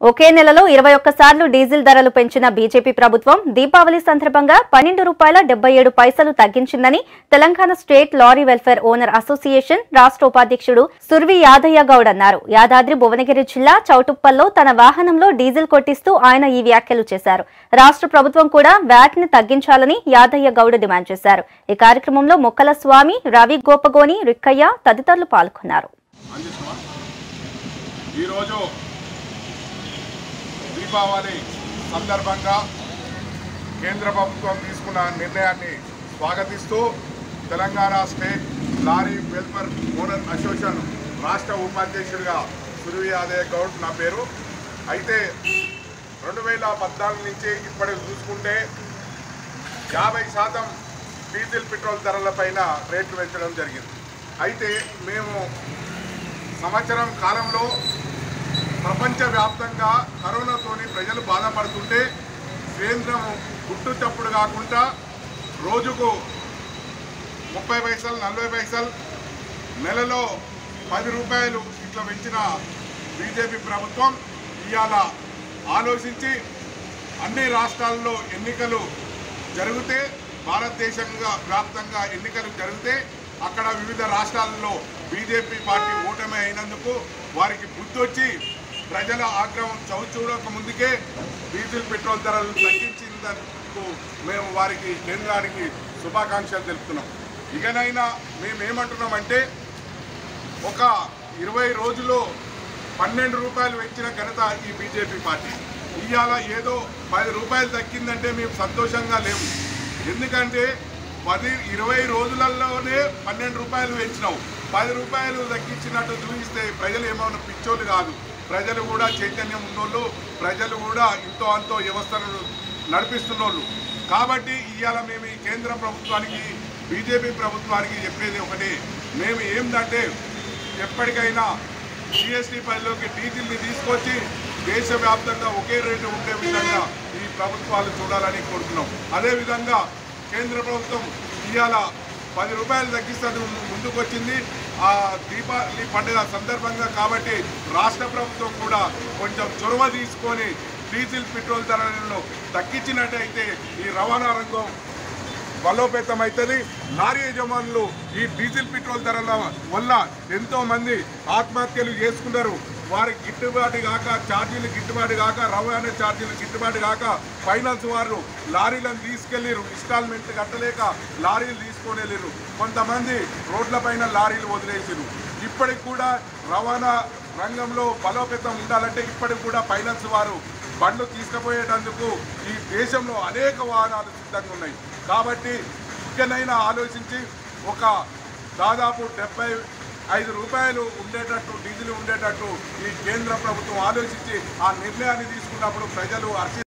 ఒకే నెలలో ఇరవై ఒక్కసార్లు డీజిల్ ధరలు పెంచిన బీజేపీ ప్రభుత్వం దీపావళి సందర్భంగా పన్నెండు రూపాయల డెబ్బై ఏడు పైసలు తగ్గించిందని Telangana state lorry welfare owner association రాష్ట్ర ఉపాధ్యక్షుడు సుర్వి యాదయ్య గౌడ్ అన్నారు యాదాద్రి భువనగిరి జిల్లా చౌటుప్పల్లో తన వాహనంలో డీజిల్ కొట్టిస్తూ ఆయన ఈ వ్యాఖ్యలు చేశారు రాష్ట్ర ప్రభుత్వం కూడా వ్యాట్ ని తగ్గించాలని యాదయ్య గౌడ్ డిమాండ్ చేశారు ఈ కార్యక్రమంలో మొక్కల స్వామి రవి గోపగోని రిక్కయ్య తదితరులు పాల్గొన్నారు అందిస్తున్నాం ఈరోజు దీపావళి సందర్భంగా కేంద్ర ప్రభుత్వం తీసుకున్న నిర్ణయాన్ని స్వాగతిస్తూ Telangana state lorry welfare owner association రాష్ట్ర ఉపాధ్యక్షుడిగా సురవి యాదయ్య గౌడ్ నా పేరు అయితే రెండు వేల పద్నాలుగు నుంచి ఇప్పటికి చూసుకుంటే యాభై శాతం డీజిల్ పెట్రోల్ ధరలపైన రేట్లు పెంచడం జరిగింది అయితే మేము సంవత్సరం కాలంలో ప్రపంచవ్యాప్తంగా కరోనాతోని ప్రజలు బాధపడుతుంటే కేంద్రం గుట్టు చప్పుడు కాకుండా రోజుకు ముప్పై పైసలు నలభై పైసలు నెలలో పది రూపాయలు ఇట్లా పెంచిన బీజేపీ ప్రభుత్వం ఇవాళ ఆలోచించి అన్ని రాష్ట్రాల్లో ఎన్నికలు జరిగితే భారతదేశంగా వ్యాప్తంగా ఎన్నికలు జరిగితే అక్కడ వివిధ రాష్ట్రాల్లో బీజేపీ పార్టీ ఓటమి అయినందుకు వారికి బుద్ధి వచ్చి ప్రజల ఆగ్రహం చవి చూడక ముందుకే డీజిల్ పెట్రోల్ ధరలు తగ్గించినందుకు మేము వారికి కేంద్రానికి శుభాకాంక్షలు తెలుపుతున్నాం ఇకనైనా మేము ఏమంటున్నామంటే ఒక ఇరవై రోజుల్లో పన్నెండు రూపాయలు పెంచిన ఘనత ఈ బీజేపీ పార్టీ ఇవాళ ఏదో పది రూపాయలు తగ్గిందంటే మేము సంతోషంగా లేవు ఎందుకంటే పది ఇరవై రోజులలోనే పన్నెండు రూపాయలు పెంచినావు పది రూపాయలు తగ్గించినట్టు చూపిస్తే ప్రజలు ఏమైనా పిచ్చోళ్ళు కాదు ప్రజలు కూడా చైతన్యం ఉన్నోళ్ళు ప్రజలు కూడా ఇంతో అంతో వ్యవస్థను నడిపిస్తున్నోళ్ళు కాబట్టి ఇవాళ మేము ఈ కేంద్ర ప్రభుత్వానికి బీజేపీ ప్రభుత్వానికి చెప్పేది ఒకటి మేము ఏంటంటే ఎప్పటికైనా జిఎస్టీ పరిలోకి డీజిల్ని తీసుకొచ్చి దేశవ్యాప్తంగా ఒకే రేటు ఉండే విధంగా ఈ ప్రభుత్వాలు చూడాలని కోరుతున్నాం అదేవిధంగా కేంద్ర ప్రభుత్వం ఇవాళ పది రూపాయలు తగ్గిస్తుంది ముందుకు వచ్చింది ఆ దీపావళి పండుగ సందర్భంగా కాబట్టి రాష్ట్ర ప్రభుత్వం కూడా కొంచెం చొరవ తీసుకొని డీజిల్ పెట్రోల్ ధరలను తగ్గించినట్టయితే ఈ రవాణా రంగం బలోపేతం అవుతుంది లారీ యజమానులు ఈ డీజిల్ పెట్రోల్ ధరల వల్ల ఎంతో మంది ఆత్మహత్యలు చేసుకున్నారు వారికి గిట్టుబాటు కాక ఛార్జీలు గిట్టుబాటు కాక రవాణా ఛార్జీలు గిట్టుబాటు కాక ఫైనాన్స్ వారు లారీలను తీసుకెళ్ళిరు ఇన్స్టాల్మెంట్ కట్టలేక లారీలు తీసుకొని వెళ్ళిరు కొంతమంది రోడ్లపైన లారీలు వదిలేసిరు ఇప్పటికి కూడా రవాణా రంగంలో బలోపేతం ఉండాలంటే ఇప్పటికి కూడా ఫైనాన్స్ వారు బండ్లు తీసుకుపోయేటందుకు ఈ దేశంలో అనేక వాహనాలు సిద్ధంగా ఉన్నాయి కాబట్టి ఇకనైనా ఆలోచించి ఒక దాదాపు డెబ్బై ఐదు రూపాయలు ఉండేటట్టు డీజిల్ ఉండేటట్టు ఈ కేంద్ర ప్రభుత్వం ఆలోచించి ఆ నిర్ణయాన్ని తీసుకున్నప్పుడు ప్రజలు హర్షి